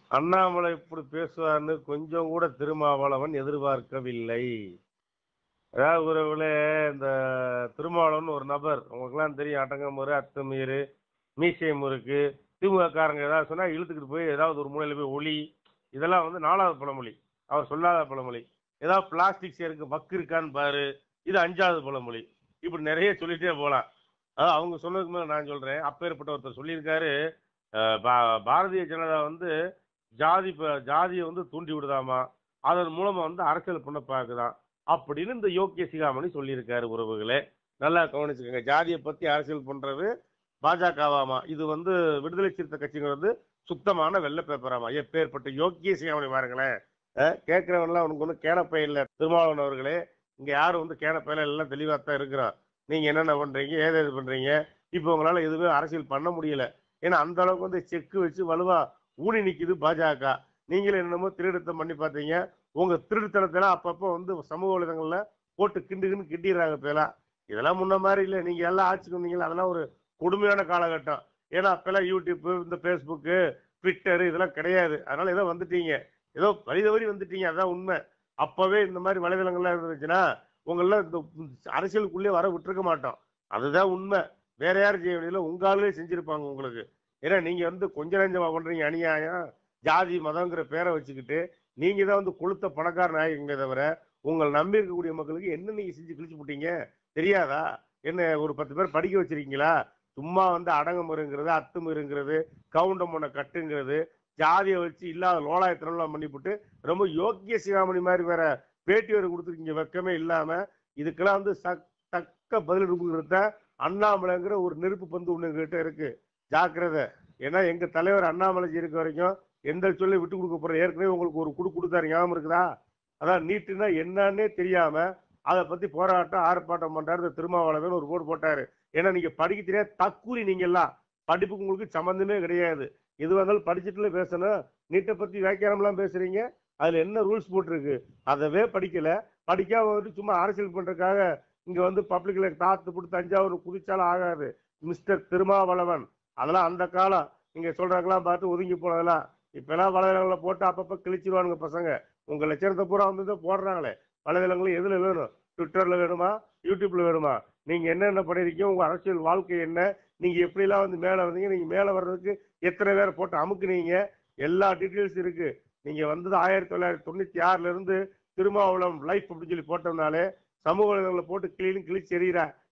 அண்ணாமலை இப்படி பேசுவார்னு கொஞ்சம் கூட திருமாவளவன் எதிர்பார்க்கவில்லை அதாவது உறவுகளே இந்த திருமாவளவன் ஒரு நபர் உங்களுக்குலாம் தெரியும் அட்டங்கமுறு அத்துமீறு மீசை முறுக்கு திமுக காரங்க ஏதாவது சொன்னா இழுத்துக்கிட்டு போய் ஏதாவது ஒரு மூலையில போய் ஒளி இதெல்லாம் வந்து நாலாவது பழமொழி அவர் சொல்லாத பழமொழி ஏதாவது பிளாஸ்டிக் சேருக்கு வக்கு இருக்கான்னு பாரு இது அஞ்சாவது பழமொழி இப்படி நிறைய சொல்லிட்டே போலாம் அதாவது அவங்க சொன்னதுக்கு மேல நான் சொல்றேன் அப்பேற்பட்ட ஒருத்தர் சொல்லியிருக்காரு அஹ் பா- பாரதிய ஜனதா வந்து ஜாதி ப- ஜாதியை வந்து தூண்டி விடுதாமா அதன் மூலமா வந்து அரசியல் பண்ண பார்க்குதான் அப்படின்னு இந்த யோக்கிய சிகாமணி சொல்லியிருக்காரு உறவுகளே நல்லா கவனிச்சுக்கோங்க ஜாதியை பத்தி அரசியல் பண்றது பாஜகவாமா இது வந்து விடுதலை சிறுத்தை கட்சிங்கிறது சுத்தமான வெள்ளை பேப்பராமா எப்பேற்பட்ட யோக்கிய சிகாமணி பாருங்களேன் அஹ் கேட்கிறவன்லாம் உனக்கு ஒன்றும் கேனப்பை இல்லை திருமாவளவன் அவர்களே இங்க யாரும் வந்து கேனப்பையில எல்லாம் தெளிவா தான் இருக்கிறோம் நீங்க என்னென்ன பண்றீங்க ஏது எது பண்றீங்க இப்போ உங்களால எதுவுமே அரசியல் பண்ண முடியல ஏன்னா அந்த அளவுக்கு வந்து செக்கு வச்சு வலுவா ஊனி நிக்குது பாஜக நீங்களும் என்னமோ திருடுத்தம் பண்ணி பார்த்தீங்க உங்க திருடுத்தனத்தெல்லாம் அப்பப்போ வந்து சமூக வலைதளங்கள்ல போட்டு கிண்டுக்குன்னு கிண்டிடுறாங்க இப்பெல்லாம் இதெல்லாம் முன்ன மாதிரி இல்லை நீங்க எல்லாம் ஆட்சிக்கு வந்தீங்களா அதெல்லாம் ஒரு கொடுமையான காலகட்டம் ஏன்னா அப்பெல்லாம் யூடியூப் இந்த ஃபேஸ்புக்கு ட்விட்டர் இதெல்லாம் கிடையாது அதனால ஏதோ வந்துட்டீங்க ஏதோ வழி தவறி வந்துட்டீங்க அதான் உண்மை அப்பவே இந்த மாதிரி வலைதளங்கள்லாம் இருந்துச்சுன்னா உங்களெல்லாம் இந்த அரசியலுக்குள்ளே வர விட்டுருக்க மாட்டோம் அதுதான் உண்மை வேற யாரும் செய்ய வேண்டியதில்லை உங்க ஆளுகளே செஞ்சிருப்பாங்க உங்களுக்கு ஏன்னா நீங்க வந்து கொஞ்ச நஞ்சமா பண்றீங்க அநியாயம் ஜாதி மதங்கிற பேரை வச்சுக்கிட்டு நீங்க தான் வந்து கொளுத்த பணக்கார நாயகங்களே தவிர உங்களை நம்பி இருக்கக்கூடிய மக்களுக்கு என்ன நீங்க செஞ்சு கிழிச்சு போட்டீங்க தெரியாதா என்ன ஒரு பத்து பேர் படிக்க வச்சிருக்கீங்களா சும்மா வந்து அடங்கமுறுங்கிறது அத்துமுறுங்கிறது கவுண்டமனை கட்டுங்கிறது ஜாதியை வச்சு இல்லாத லோலாயத்தனம்லாம் பண்ணிவிட்டு ரொம்ப யோக்கிய சிகாமணி மாதிரி வேற பேட்டி வேறு கொடுத்துருக்கீங்க வெக்கமே இல்லாம இதுக்கெல்லாம் வந்து சக்- தக்க பதில் இருக்குங்கிறத அண்ணாமலைங்கிற ஒரு நெருப்பு பந்து ஒண்ணு கிட்ட இருக்கு ஜாக்கிரதை ஏன்னா எங்க தலைவர் அண்ணாமலைஜி இருக்க வரைக்கும் எந்த சொல்லி விட்டு கொடுக்க போற ஏற்கனவே உங்களுக்கு ஒரு குடு கொடுத்தாரு ஞாபகம் இருக்குதா அதான் நீட்டுனா என்னன்னே தெரியாம அதை பத்தி போராட்டம் ஆர்ப்பாட்டம் பண்றாரு இந்த திருமாவளவன் ஒரு போர்டு போட்டாரு ஏன்னா நீங்க படிக்க தெரியாது தக்கூலி நீங்க எல்லாம் படிப்புக்கு உங்களுக்கு சம்மந்தமே கிடையாது எது வந்தாலும் படிச்சுட்டுல பேசணும் நீட்டை பத்தி வியாக்கியானம்லாம் பேசுறீங்க அதுல என்ன ரூல்ஸ் போட்டிருக்கு அதவே படிக்கல படிக்காம வந்து சும்மா அரசியல் பண்றதுக்காக இங்க வந்து பப்ளிக்ல தாத்து போட்டு தஞ்சாவூர் குதிச்சாலும் ஆகாது மிஸ்டர் திருமாவளவன் அதெல்லாம் அந்த காலம் நீங்க சொல்றாங்களாம் பார்த்து ஒதுங்கி போனதெல்லாம் இப்பெல்லாம் வலைதளங்களை போட்டு அப்பப்ப கிழிச்சிருவானுங்க பசங்க உங்க லட்சணத்தை பூரா வந்து தான் போடுறாங்களே வலைதளங்கள் எதுல வேணும் ட்விட்டர்ல வேணுமா யூடியூப்ல வேணுமா நீங்க என்னென்ன பண்ணிருக்கீங்க உங்க அரசியல் வாழ்க்கை என்ன நீங்க எப்படிலாம் வந்து மேல வந்தீங்க நீங்க மேல வர்றதுக்கு எத்தனை பேரை போட்டு அமுக்குனீங்க எல்லா டீட்டெயில்ஸ் இருக்கு நீங்க வந்தது ஆயிரத்தி தொள்ளாயிரத்தி தொண்ணூத்தி ஆறுல இருந்து திருமாவளம் லைஃப் அப்படின்னு சொல்லி போட்டோம்னாலே சமூக வலைதளங்களை போட்டு கிளீன் கிழிச்சு எறிகிற